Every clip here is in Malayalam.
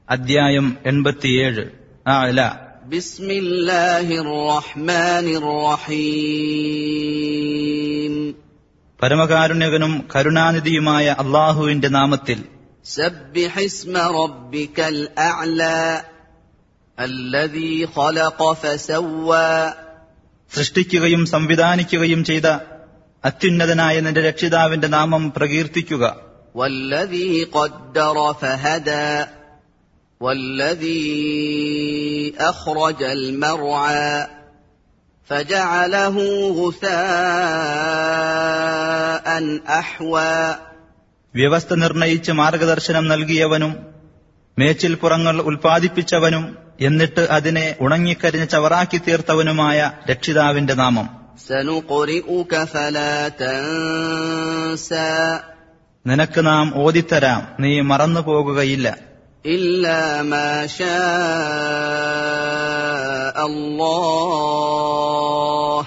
അദ്ധ്യായം എൺപത്തിയേഴ് ആ അല്ല بسم الله الرحمن الرحيم പരമകാരുണ്യകനും കരുണാനിധിയുമായ അള്ളാഹുവിന്റെ നാമത്തിൽ سبح اسم ربك الأعلى الذي خلق فسوى സൃഷ്ടിക്കുകയും സംവിധാനിക്കുകയും ചെയ്ത അത്യുന്നതനായ നിന്റെ രക്ഷിതാവിന്റെ നാമം പ്രകീർത്തിക്കുക والذي قدر فهدى والذي أخرج المرعى فجعله غثاء أحوى വ്യവസ്ഥ നിർണയിച്ച് മാർഗദർശനം നൽകിയവനും മേച്ചിൽ പുറങ്ങൾ ഉൽപ്പാദിപ്പിച്ചവനും എന്നിട്ട് അതിനെ ഉണങ്ങിക്കരിഞ്ഞ ചവറാക്കി തീർത്തവനുമായ രക്ഷിതാവിന്റെ നാമം سنقرئك فلا تنسى നിനക്ക് നാം ഓതിത്തരാം നീ മറന്നു പോകുകയില്ല إلا ما شاء الله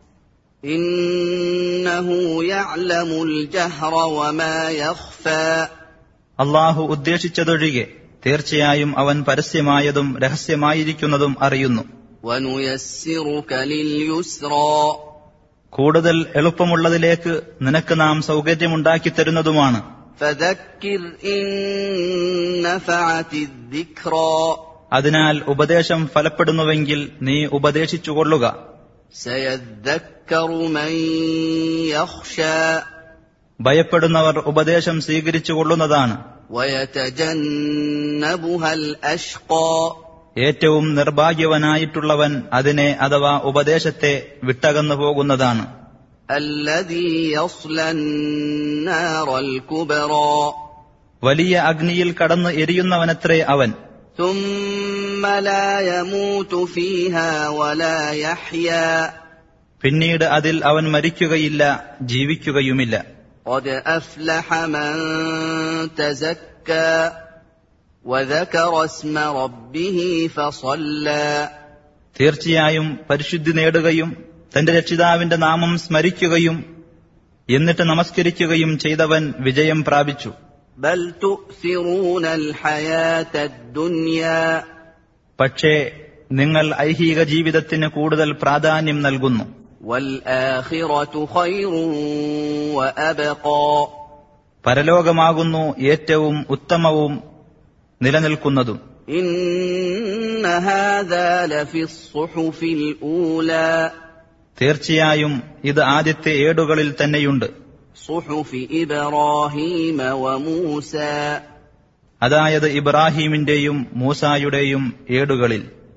إنه يعلم الجهر وما يخفى അള്ളാഹു ഉദ്ദേശിച്ചതൊഴികെ തീർച്ചയായും അവൻ പരസ്യമായതും രഹസ്യമായിരിക്കുന്നതും അറിയുന്നു ونيسرك لليسرى കൂടുതൽ എളുപ്പമുള്ളതിലേക്ക് നിനക്ക് നാം സൗകര്യമുണ്ടാക്കി തരുന്നതുമാണ് فذكر إن نفعت الذكرى അതിനാൽ ഉപദേശം ഫലപ്പെടുന്നുവെങ്കിൽ നീ ഉപദേശിച്ചുകൊള്ളുക سيذكر من يخشى ഭയപ്പെടുന്നവർ ഉപദേശം സ്വീകരിച്ചുകൊള്ളുന്നതാണ് ويتجنبها الأشقى ഏറ്റവും നിർഭാഗ്യവനായിട്ടുള്ളവൻ അതിനെ അഥവാ ഉപദേശത്തെ വിട്ടകന്നു പോകുന്നതാണ് الذي يصلى النار الكبرى വലിയ അഗ്നിയിൽ കടന്ന് എരിയുന്നവനത്രേ അവൻ ثم لا يموت فيها ولا يحيا പിന്നീട് അതിൽ അവൻ മരിക്കുകയില്ല ജീവിക്കുകയുമില്ല قد أفلح من تزكى وذكر اسم ربه فصلى തീർച്ചയായും പരിശുദ്ധി നേടുകയും തന്റെ രക്ഷിതാവിന്റെ നാമം സ്മരിക്കുകയും എന്നിട്ട് നമസ്കരിക്കുകയും ചെയ്തവൻ വിജയം പ്രാപിച്ചു بل تؤثرون الحياة الدنيا പക്ഷേ നിങ്ങൾ ഐഹിക ജീവിതത്തിന് കൂടുതൽ പ്രാധാന്യം നൽകുന്നു والآخرة خير وأبقى പരലോകമാകുന്നു ഏറ്റവും ഉത്തമവും നിലനിൽക്കുന്നതും إن هذا لفي الصحف الأولى തീർച്ചയായും ഇത് ആദ്യത്തെ ഏടുകളിൽ തന്നെയുണ്ട് صحف إبراهيم وموسى അതായത് ഇബ്രാഹീമിന്റെയും മൂസായുടെയും ഏടുകളിൽ